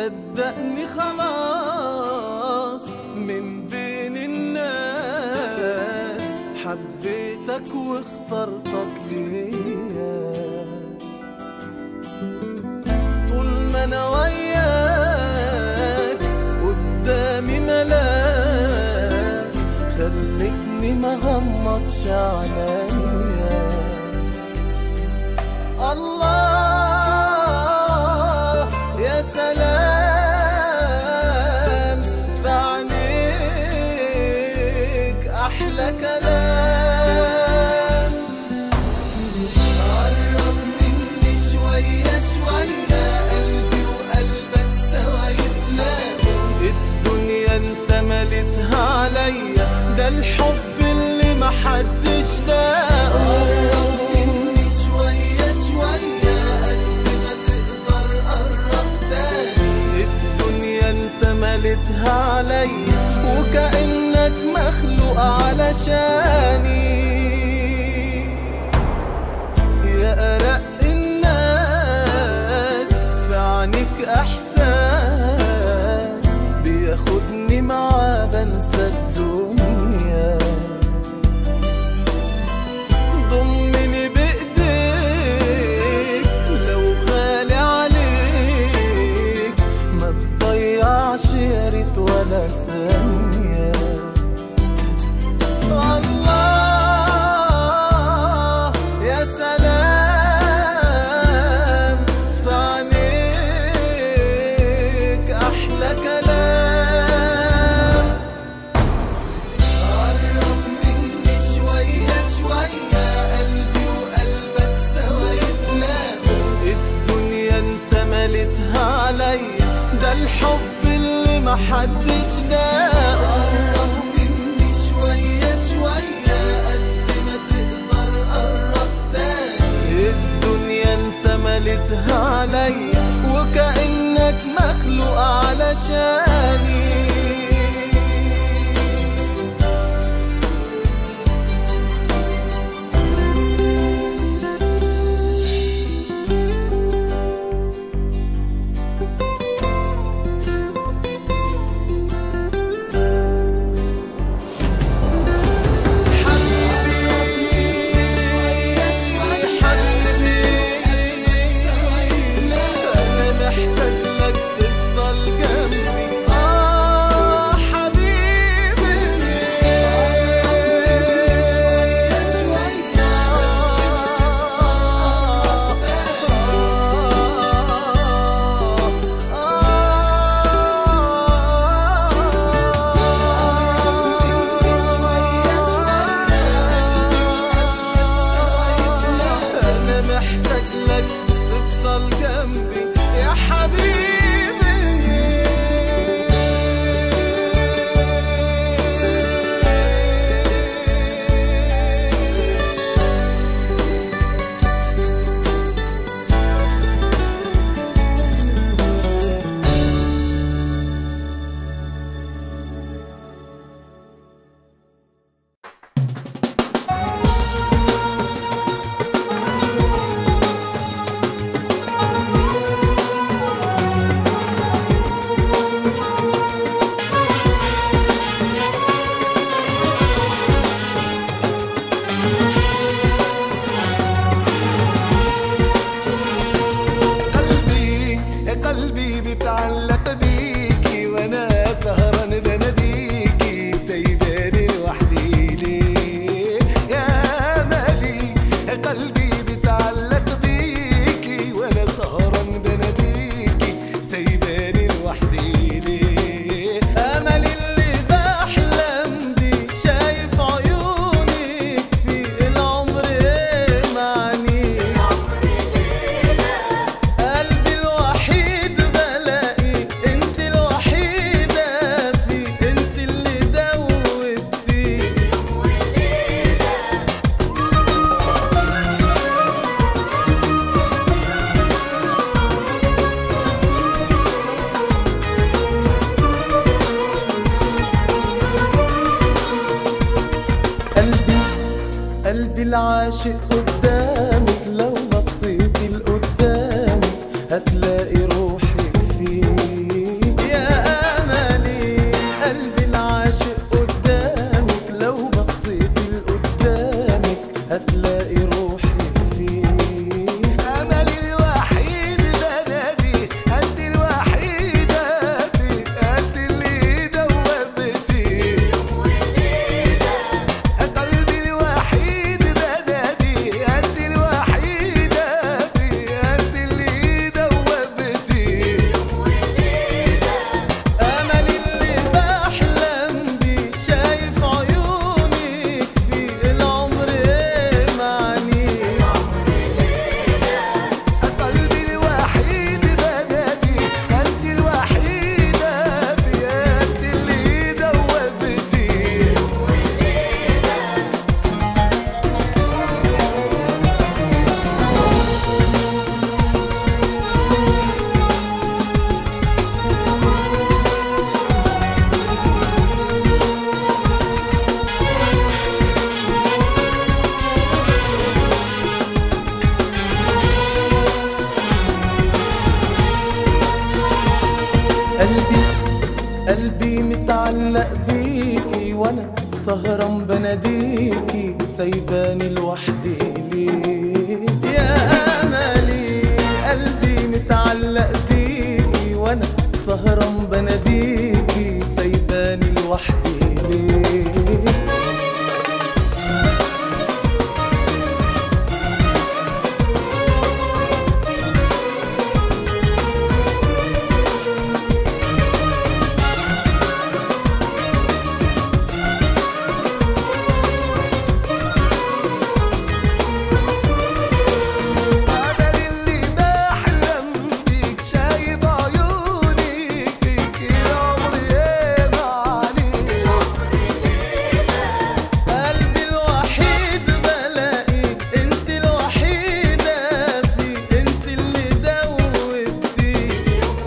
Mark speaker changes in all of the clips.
Speaker 1: صدقني خلاص من بين الناس حبيتك واخترتك ليا طول ما انا وياك قدامي ملاك خلتني ما غمضش عينيا الله يا سلام في عينيك احلى كلام قرب مني شوية شوية قلبي وقلبك سوا يتلاقوا الدنيا انت مليتها عليا ده الحب اللي محدش لاقه قرب مني شوية شوية قد ما تقدر قرب تاني الدنيا انت مليتها عليا وكأنك مخلوق علشاني يا أرق الناس في عينيك إحساس بياخدني معاه بنسى الدنيا ضمني بإيديك لو غالي عليك ما تضيعش يا ريت ولا ثانية الله يا سلام في عينيك أحلى كلام قرب مني شوية شوية قلبي وقلبك سوا يتلاقوا الدنيا انت مليتها عليا ده الحب اللي محدش لاقه قرب مني شوية شوية قد ما تقدر قرب تاني الدنيا انت مليتها عليا وكأنك مخلوق علشاني أنا محتاج لك تفضل جنبي يا حبيبي
Speaker 2: قلبي يا قلبي بيتعلق بيكي وانا سهران بناديكي سايباني لوحدي ليه يا مالي يا قلبي بيتعلق بيكي وانا سهران بناديكي سايباني لوحدي ليه
Speaker 1: أمل اللي بحلم بيه شايف عيونك في العمر إيه معني قلبي الوحيد بلاقي انت الوحيدة في انت اللي دوبتي قلبي قلبي العاشق قدامك لو بصيتي لقدامك هتلاقي روحك فيه وانا سهران بناديكي سايباني لوحدي ليه يا املي قلبي متعلق بيكي وانا سهران بناديكي سايباني لوحدي ليه
Speaker 2: أنا اللي بحلم بيك شايف عيونك فيك العمر ياما عليك
Speaker 1: قلبي الوحيد بلاقي انت الوحيدة فيه انت اللي دوبتيه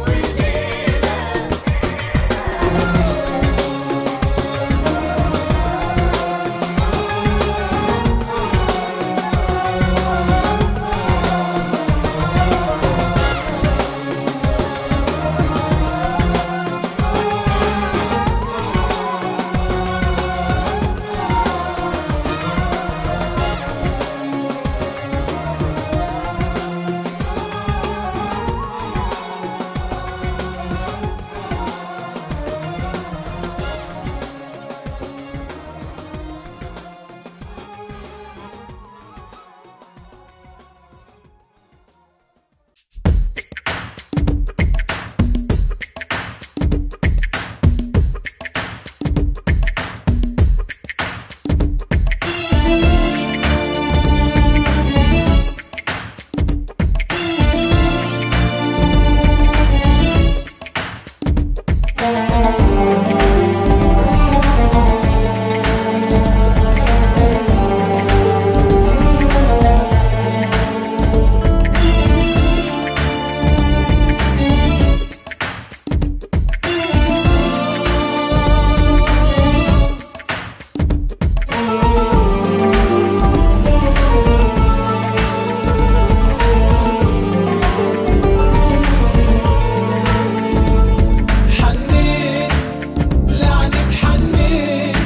Speaker 1: حنين لعنك حنين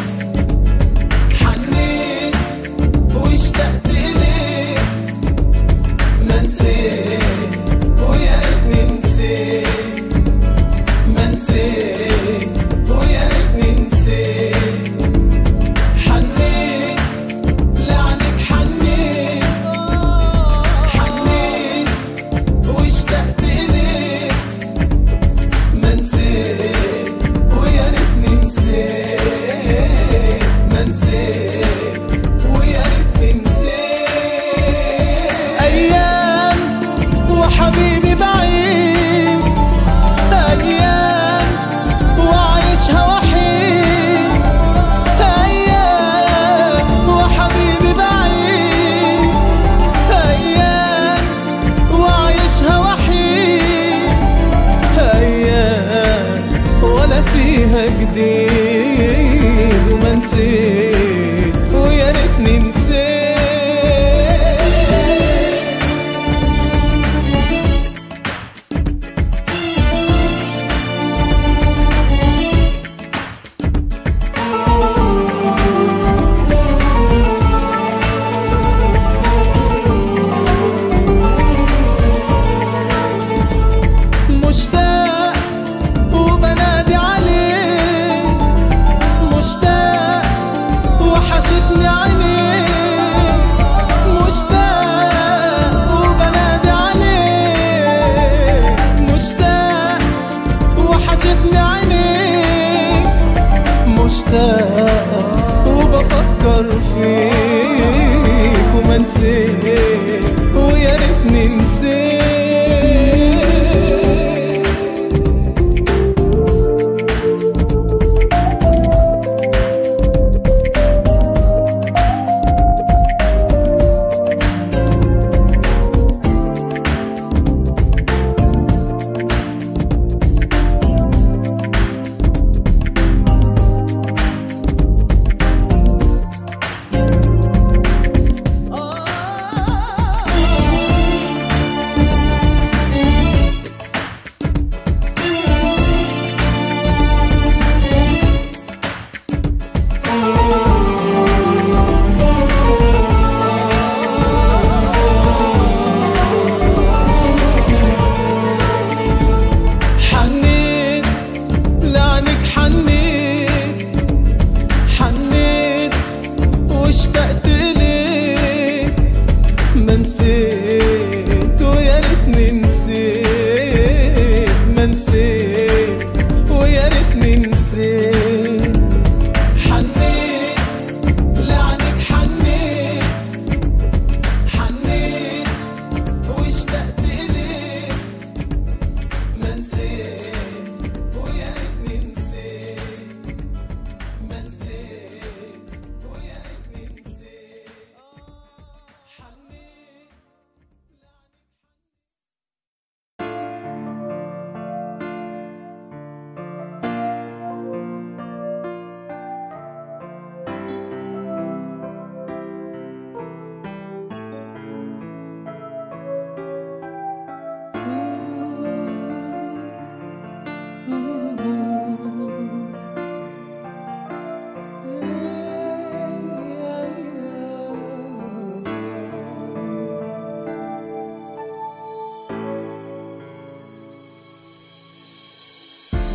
Speaker 1: حنين واشتقت إليك ما نسيت ويا ريتني نسيت ما نسيت ويا ريتني نسيت حنين لعنك حنين حنين واشتقت إليك ما نسيت ويا ريتني نسيت ما نسيت ويا ريتني نسيت ايام وحبيبي بعيد ايام وعايشها وحيد ايام وحبيبي بعيد ايام وعايشها وحيد ايام ولا فيها جديد وما نسيت ويا ريتني نسيت مشتاق وبنادي عليه مشتاق وحشتني عينيه مشتاق وبنادي عليه مشتاق وحشتني عينيه مشتاق وبفكر فيك وما نسيت ويا ريتني نسيت آه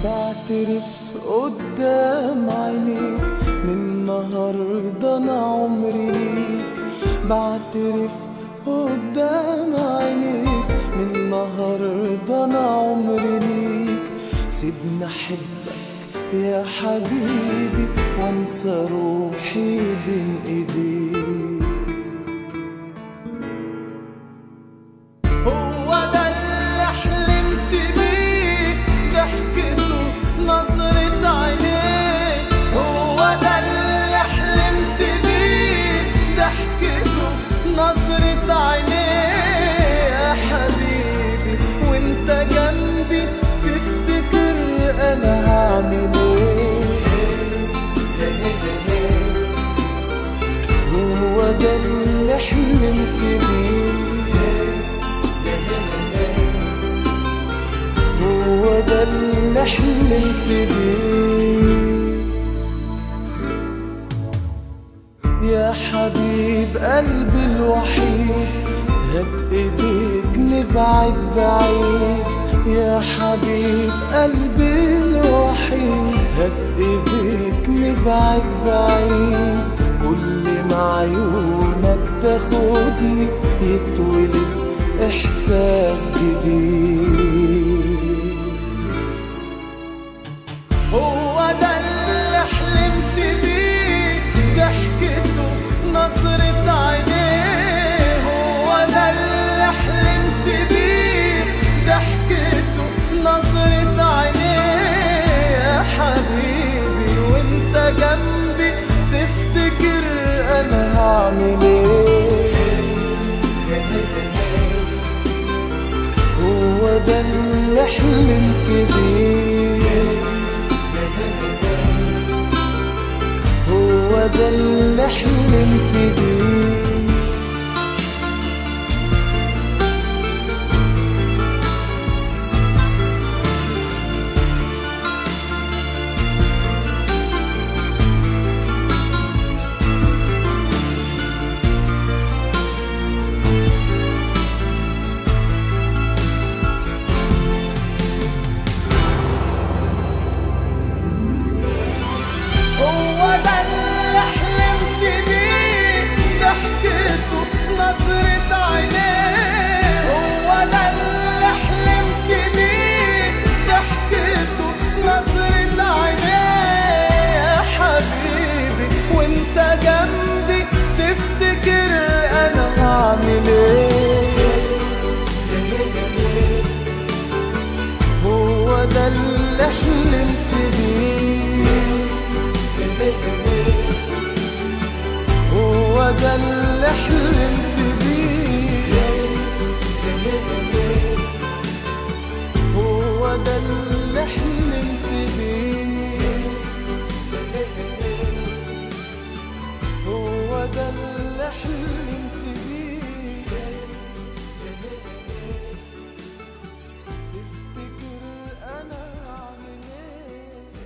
Speaker 1: بعترف قدام عينيك من النهاردة أنا عمري ليك بعترف قدام عينيك من النهاردة أنا عمري ليك سيبني أحبك يا حبيبي وانسى روحي بين ايديك هو ده اللي حلمت بيه ضحكته نظرة عينيه هو ده اللي حلمت بيه ضحكته نظرة عينيه يا حبيبي وانت جنبي تفتكر انا هعمل ايه هو ده اللي حلمت بيه هو ده اللي حلمت بيه يا حبيب قلبي الوحيد هات ايديك نبعد بعيد يا حبيب قلبي الوحيد هات ايديك نبعد بعيد كل ما عيونك تاخدني يتولد احساس جديد هو ده اللي حلمت بيه ضحكته نظرة عينيه هو ده اللي حلمت بيه ضحكته نظرة عينيه يا حبيبي وانت جنبي تفتكر انا هعمل ايه هو ده اللي حلمت بيه هو ده اللي حلمت بيه هو ده اللي حلمت بيه ضحكته نظرة عينيه هو ده اللي حلمت بيه ضحكته نظرة عينيه يا حبيبي وانت جنبي تفتكر انا هعمل ايه هو ده اللي حلمت بيه هو ده اللي حلمت بيه هو ده اللي حلمت بيه هو ده اللي حلمت بيه تفتكر انا اعمل ايه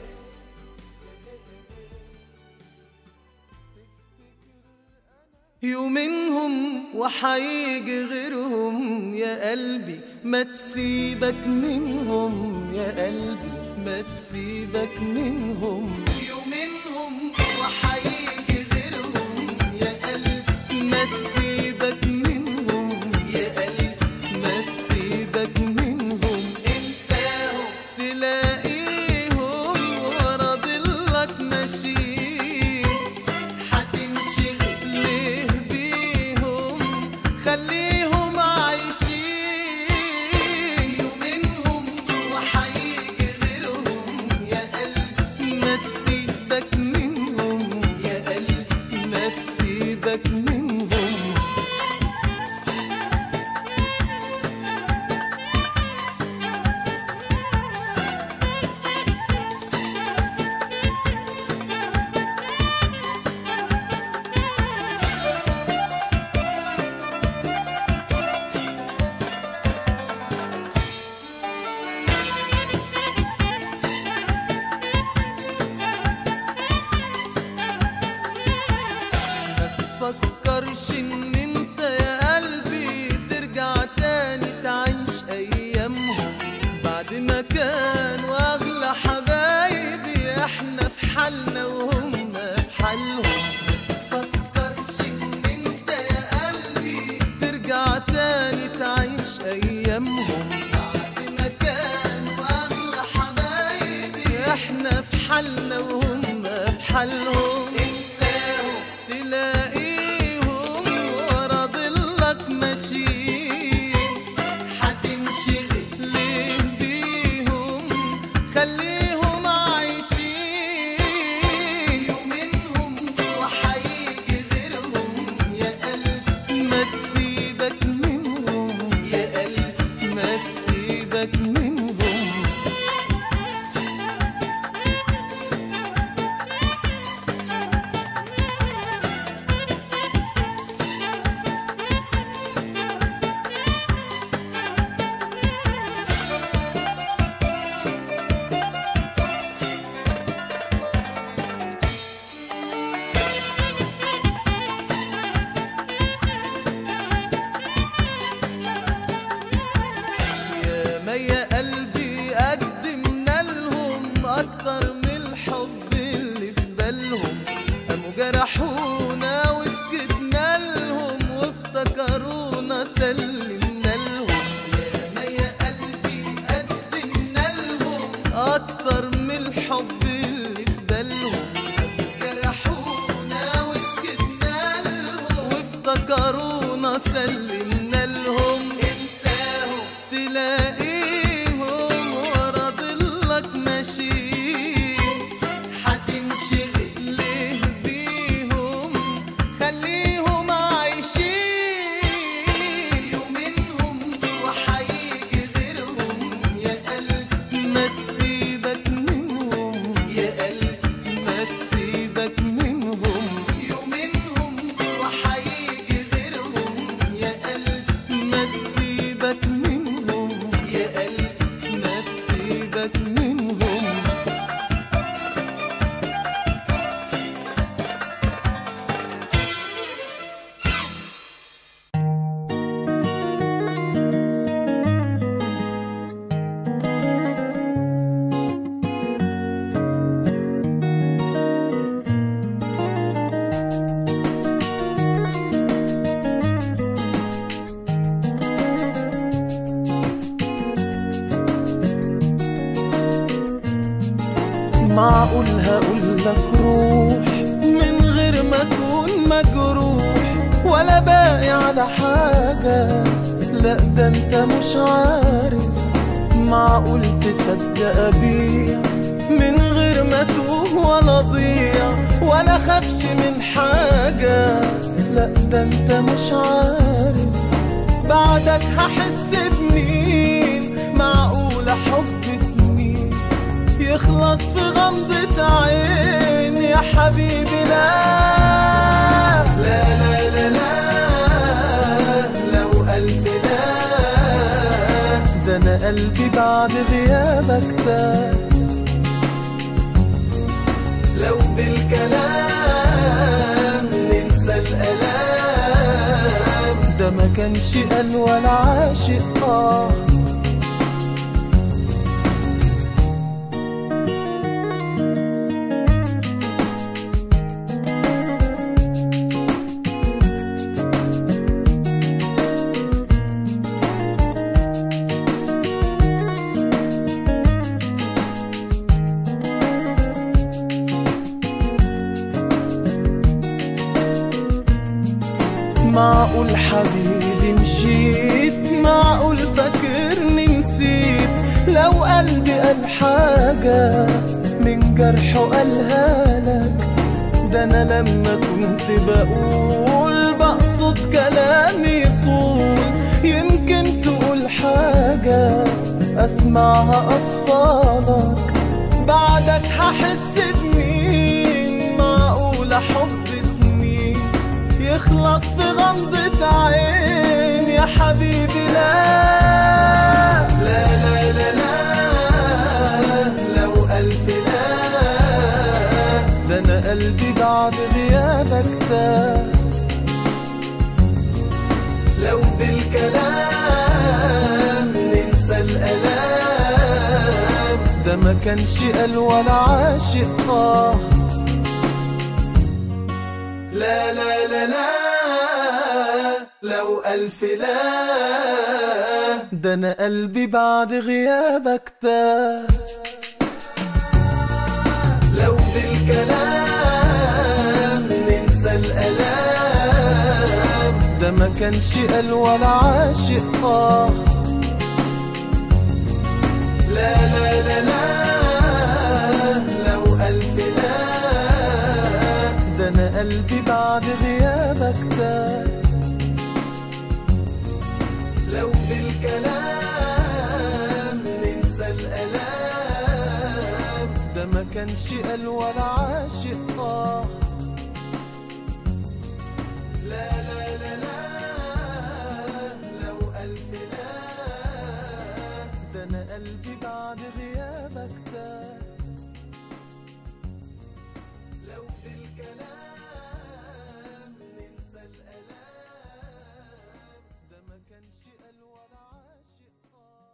Speaker 1: يومينهم وحيجي غيرهم يا قلبي ما تسيبك منهم يا قلبي ما تسيبك منهم يومينهم وحيجي غيرهم يا قلبي ما تسيبك منهم يا قلبي ما تسيبك منهم انساهم تلاقيهم ورا ضلك ماشيين هتنشغل ليه بيهم خليهم عايشين يومينهم وحيجي غيرهم يا قلبي ما تسيبك منهم جرحونا وسكتنا لهم وافتكرونا سلمنا لهم ياما يا قلبي قدمنا لهم اكتر من الحب اللي في بالهم جرحونا وسكتنا لهم وافتكرونا سلمنا لهم انساهم تلاقيهم ورا ضلك ماشيين هتنشغل ليه بيهم خليهم عايشين يومينهم وحيجي غيرهم يا قلبي ما تسيبك منهم يا قلبي ما تسيبك منهم يومينهم وحيجي غيرهم يا قلبي ما تسيبك منهم يا قلبي ما تسيبك منهم معقول هقول لك روح من غير ما اكون مجروح ولا باقي على حاجة لا ده انت مش عارف معقول تصدق ابيع من غير ما توه ولا ضيع ولا خافش من حاجة لا ده انت مش عارف بعدك هحس بمين معقولة حب سنين يخلص في غمضة عين يا حبيبي لا لا لا لا لا لو ألف لا ده أنا قلبي بعد غيابك تاه لو بالكلام ننسى الألام ده ما كانش قال ولا عاشق آه معقول حبيبي مشيت معقول فاكرني نسيت لو قلبي قال حاجة من جرحه قالها لك ده انا لما كنت بقول بقصد كلامي طول يمكن تقول حاجة اسمعها اصفالك بعدك هحس بمين معقولة حب سنين يخلص في غمضة عين يا حبيبي لا لا لا لا لا لو ألف لا ده أنا قلبي بعد غيابك تاه لو بالكلام ننسى الألام ده ما كانش قال ولا عاشق آه لا لا لا لا لو ألف لا ده أنا قلبي بعد غيابك تاه لو بالكلام ننسى الألام ده ما كانش قال ولا عاشق آه لا لا لا لا لو ألف لا ده أنا قلبي بعد غيابك تاه لو بالكلام ننسى الألام ده ما كانش قال ولا عاشق آه لا لا لا لا لو ألف لا ده أنا قلبي بعد غيابك تاه لو بالكلام ننسى الألام ده ما كانش قال ولا عاشق آه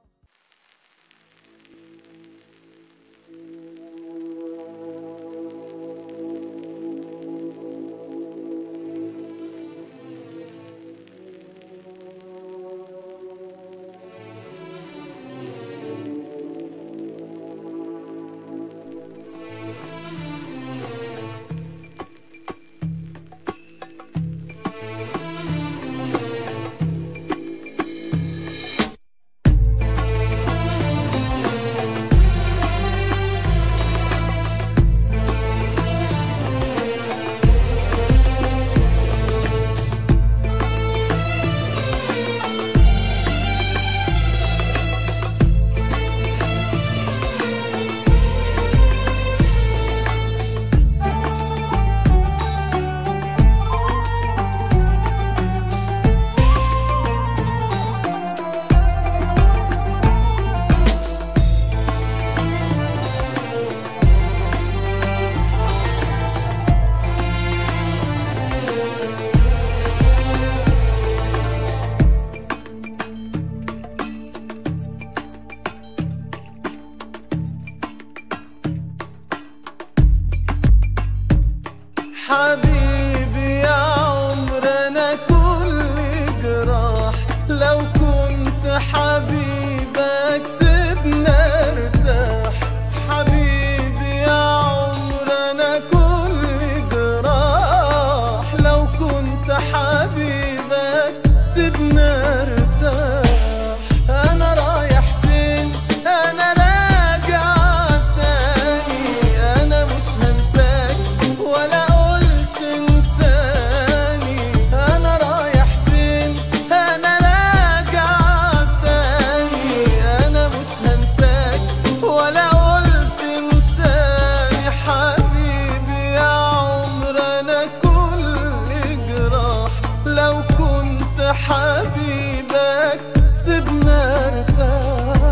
Speaker 1: حبيبي يا عمر انا كل جراح لو كنت حبيبك سيبنا ارتاح حبيبي يا عمر انا كل جراح لو كنت حبيبك سيبنا ارتاح انا رايح فين انا راجع تاني انا مش هنساك ولا قلت انساني انا رايح فين انا راجع تاني انا مش هنساك ولا قلت انساني حبيبي يا عمر انا كل جراح لو كنت حبيبك سيبنا ارتاح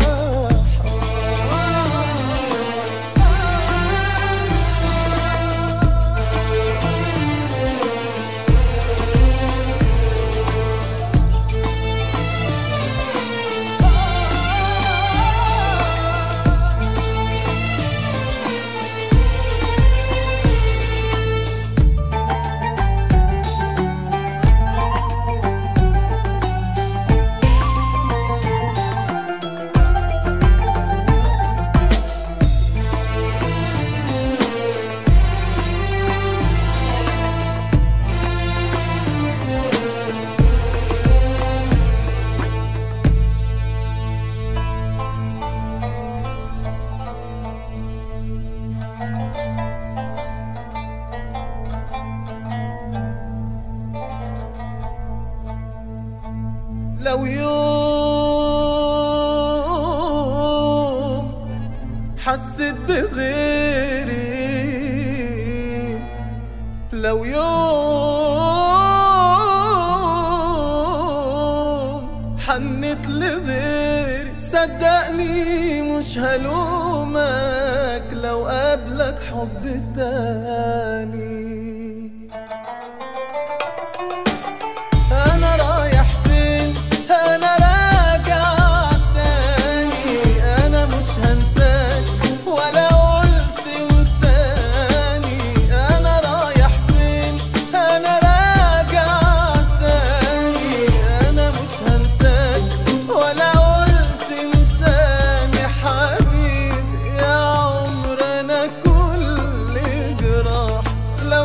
Speaker 1: لو يوم حسيت بغيري لو يوم حنت لغيري صدقني مش هلومك لو قابلك حب تاني انا رايح فين انا راجع تاني انا مش هنساك ولا قلت انساني انا رايح فين انا راجع تاني انا مش هنساك ولا قلت انساني حبيبي يا عمر انا كل جراح لو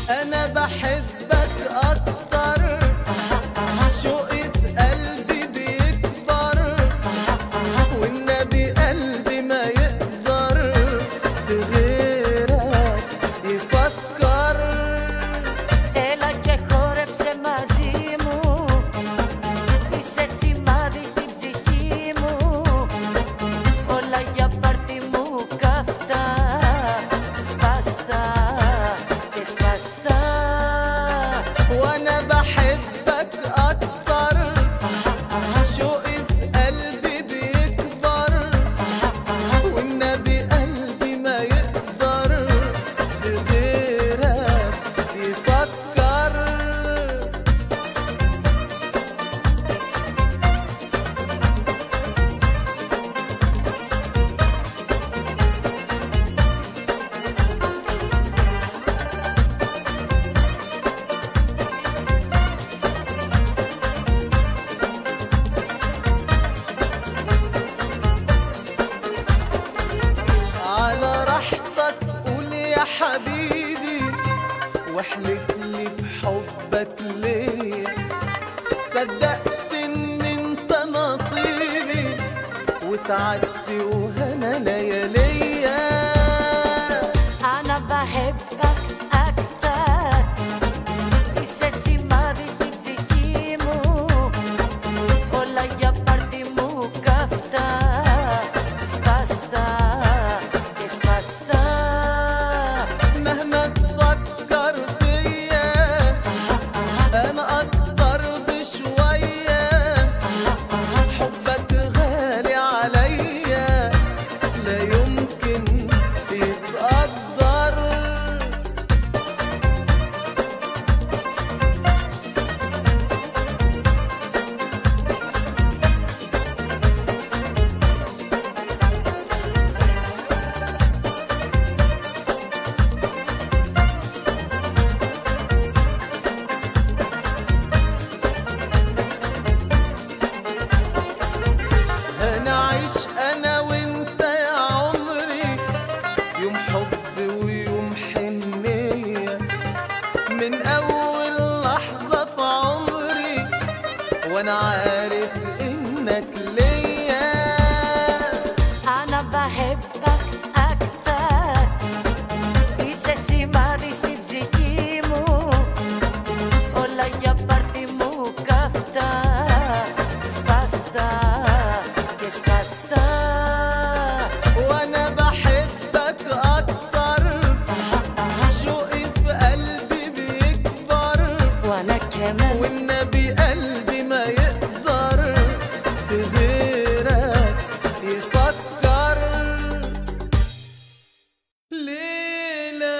Speaker 1: انا بحبك اكتر شوقي في قلبي بيكبر والنبي قلبي ما يقدر بغيرك يفكر
Speaker 3: Έλα και χόρεψε μαζί μου Είσαι σημάδι στην ψυχή μου Όλα για πάρτι μου καυτά Σπαστά και σπαστά
Speaker 1: وانا بحبك اكتر شوقي في قلبي بيكبر والنبي قلبي ما يقدر بغيرك يفكر على راحتك قول يا حبيبي واحلف لي بحبك ليه صدقت ان انت نصيبي وسعدت وهنا لياليا
Speaker 3: Άνα بحبك أكتر Είσαι σημάδι στην ψυχή μου Όλα για πάρτι μου καυτά Σπαστά και σπαστά
Speaker 1: مهما تفكر فيا انا اقدر بشويه حبك غالي عليا لا يمكن يتقدر هنعيش انا وانت يا عمري يوم حب ويوم حنية من اول لحظة في عمري وانا عارف انك ليا
Speaker 3: Άνα بحبك أكتر Είσαι σημάδι στην ψυχή μου Όλα για πάρτι μου καυτά Σπαστά και σπαστά
Speaker 1: وانا بحبك اكتر شوقي في قلبي بيكبر
Speaker 3: وأنا كمان
Speaker 1: والنبي قلبي ما يقدر في غيرك يفكر ليلى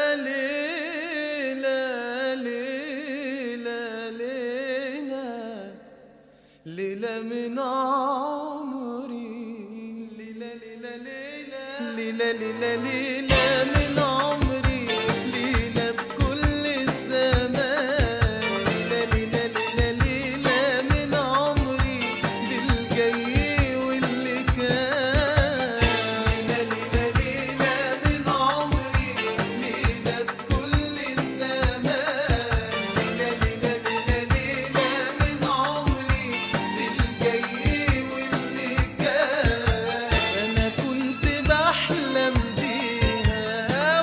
Speaker 1: ليلى ليلى ليلى ليلى من عمري ليلى ليلى ليلى ليلى ليلى ليلى من عمري ليلى بكل الزمان ليلى ليلى ليلى ليلى من عمري بالجاي واللي كان ليلى ليلى ليلى من عمري ليلى بكل الزمان ليلى ليلى ليلى ليلى من عمري بالجاي واللي كان انا كنت بحلم بيها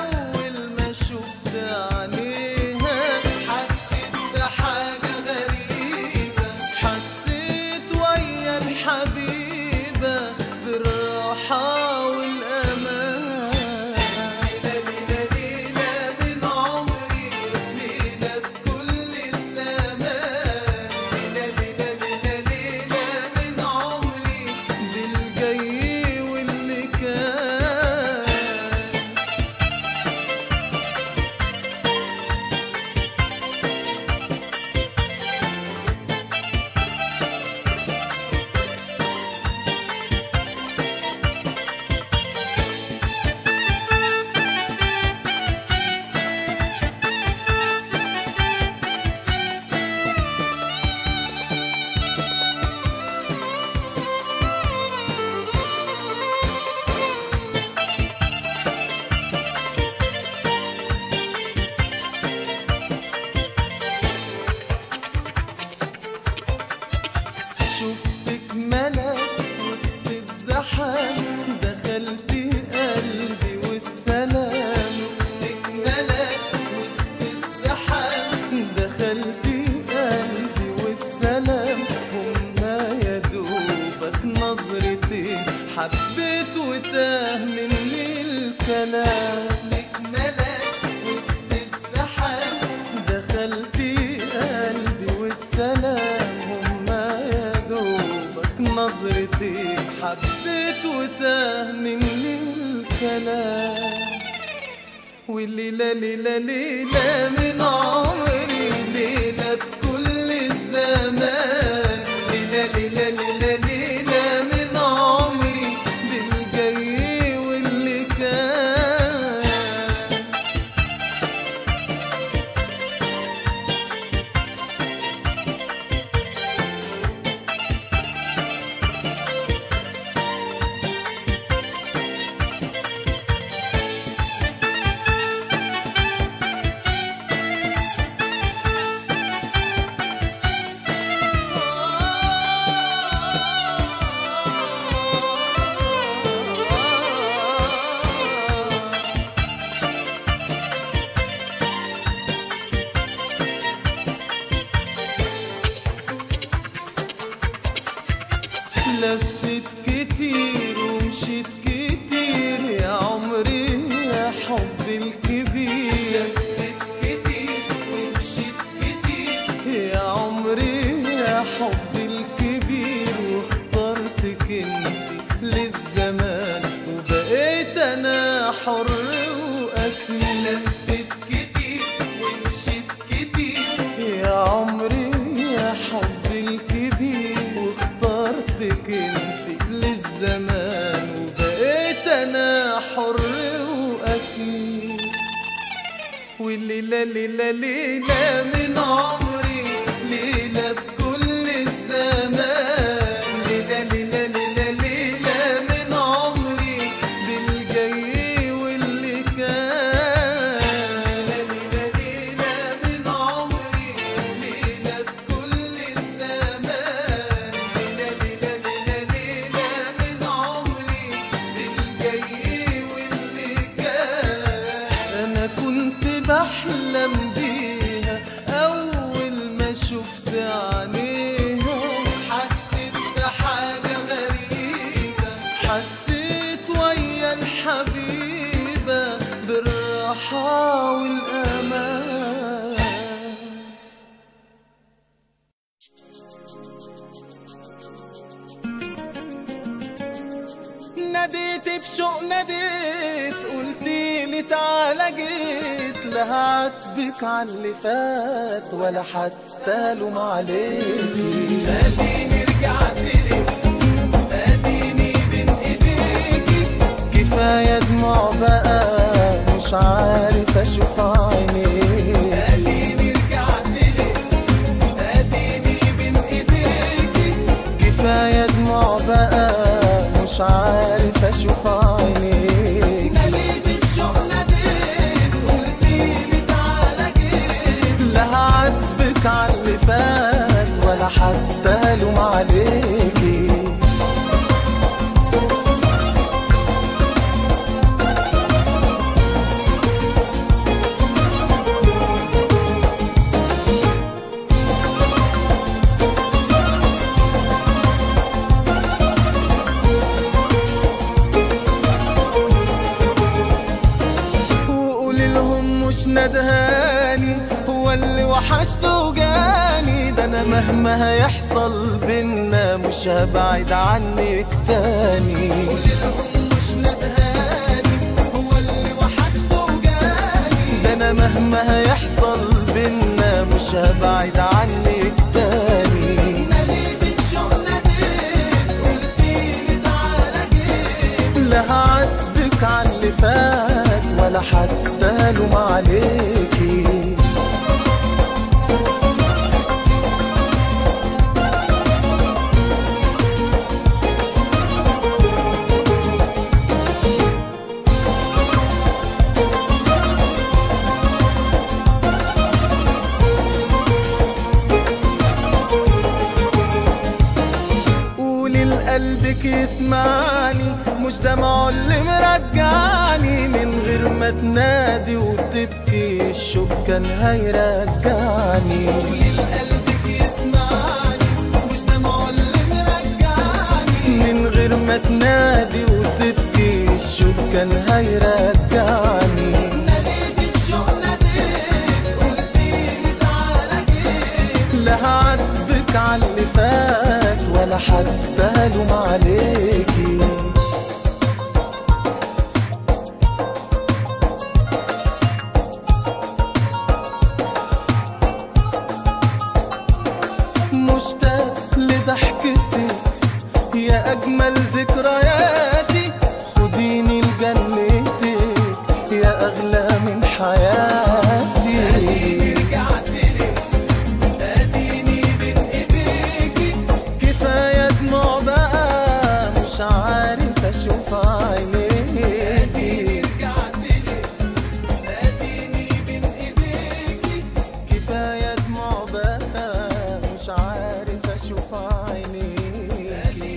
Speaker 1: الكلام لك ملاك وسط الزحام دخلتي قلبي والسلام هما يا دوبك نظرتي حبيت وتاه مني الكلام والليلة ليلة ليلة من عمري ليلة بكل الزمان ليلة ليلة ليلة ليلة من عمري بالجاي واللي كان لفت كتير ومشيت كتير يا عمري يا حب الكبير لفت كتير ومشيت كتير يا عمري يا حب الكبير واخترتك انت للزمان وبقيت انا حر واسير لفت كتير ومشيت كتير يا عمري يا حب الكبير واخترتك انت للزمان وبقيت انا حر واسير والليلة ليلة ليلة من عمري ليلة بكل الزمان ليلة ليلة ليلة ليلة من عمري بالجاي واللي كان ليلة ليلة من عمري ليلة بكل الزمان ليلة ليلة ليلة ليلة من عمري بالجاي واللي كان أنا كنت بحلم بيها أول ما شفت عينيها حسيت بحاجة غريبة حسيت ويا الحبيبة بالراحة والأمان ناديت بشوق ناديت قلتي لي تعالى جيت لا هعاتبك على اللي فات ولا حتى لوم عليكي اديني رجعت لك اديني بين ايديكي كفايه دموع بقى مش عارف اشوف عينيك اديني رجعت لك اديني بين ايديكي كفايه دموع بقى مش عارف اشوف عينيك ناديت بشوق ناديت قلتيلي تعالى جيت لا هعاتبك على اللي فات ولا حتى لوم عليكي وقولي لهم مش ندهاني هو اللي وحشته وجاني ده انا مهما هيحصل بينا مش هبعد عنك تاني قولي لهم مش ندهاني هو اللي وحشته وجاني ده انا مهما هيحصل بينا مش هبعد عنك تاني لا هعاتبك على اللي فات ولا حتى لوم عليكي قولي لقلبك يسمعني مش دمعه اللي مرجعني من غير ما تنادي وتبكي الشوق كان هيرجعني قولي لقلبك يسمعني مش دمعه اللي مرجعني من غير ما تنادي وتبكي الشوق كان هيرجعني لا هعاتبك على اللي فات ولا حتى هلوم عليكي مشتاق لضحكتك يا أجمل ذكرياتي خديني لجنتك يا أغلى من حياتي كفاية دموع بقى مش عارف أشوف عينيكي كفاية دموع بقى مش عارف أشوف عينيكي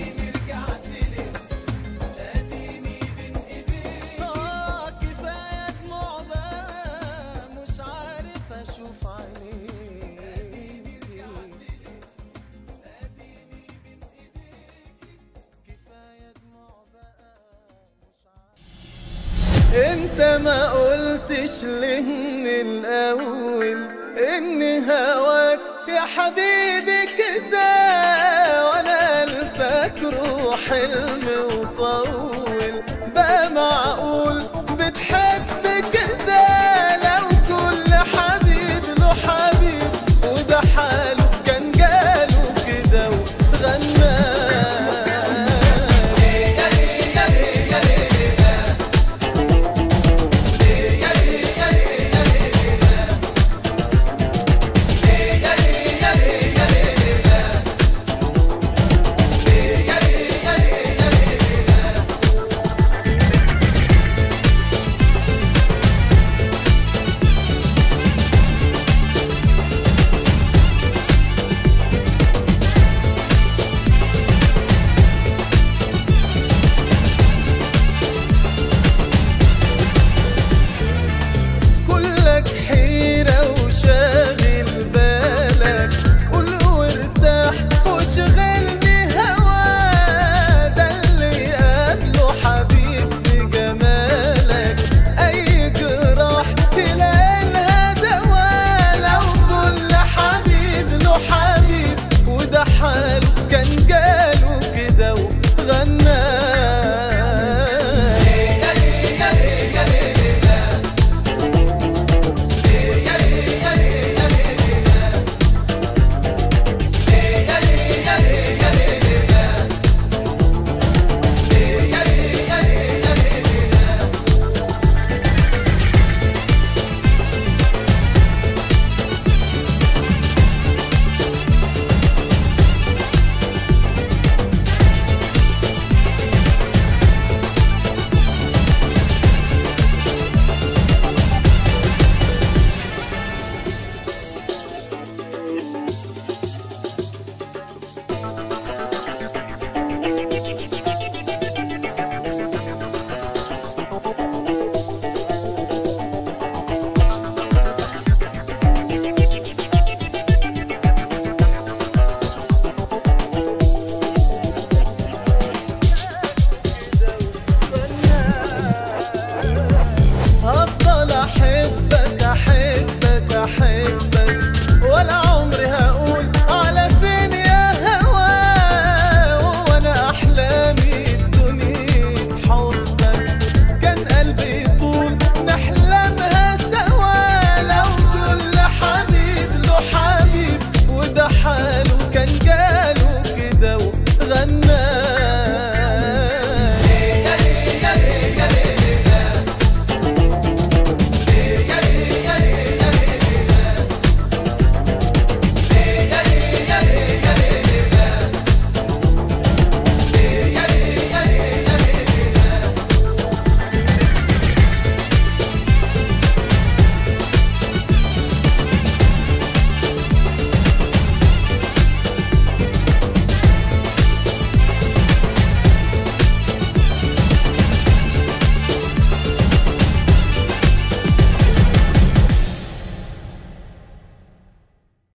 Speaker 1: آه كفاية دموع بقى مش عارف أشوف عينيكي كفاية دموع بقى مش عارف انت ما قلتش ليه من الاول ان هواك يا حبيبي كده وانا الفاكره حلم وطول بقى معقول